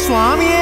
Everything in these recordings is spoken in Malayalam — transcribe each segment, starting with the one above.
സ്വാമിയേ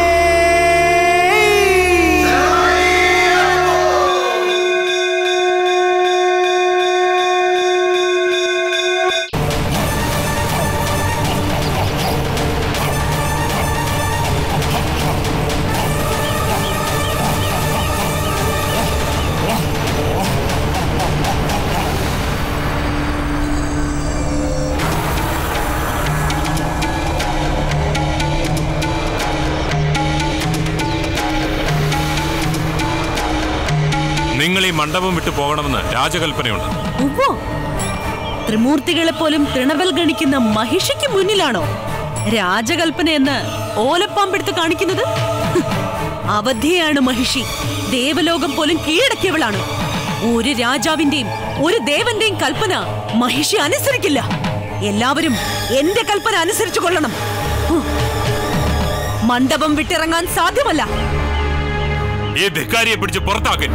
നിങ്ങൾ ഈ മണ്ഡപം വിട്ടു പോകണമെന്ന് രാജകൽപ്പനയുണ്ട് ഉവ്വോ ത്രിമൂർത്തികളെ പോലും തൃണവൽ ഗണിക്കുന്ന മഹിഷിക്ക് മുന്നിലാണോ രാജകൽപ്പന എന്ന് ഓലപ്പാമ്പെടുത്ത് കാണിക്കുന്നത് ഹ്, അവധിയാണ് മഹിഷി ദേവലോകം പോലും കീഴടക്കിയവളാണ് ഒരു രാജാവിന്റെയും ഒരു ദേവന്റെയും കൽപ്പന മഹിഷി അനുസരിക്കില്ല എല്ലാവരും എന്റെ കൽപ്പന അനുസരിച്ചു കൊള്ളണം ഹ്. മണ്ഡപം വിട്ടിറങ്ങാൻ സാധ്യമല്ല ഈ ധിക്കാരിയെ പിടിച്ച് പുറത്താക്കി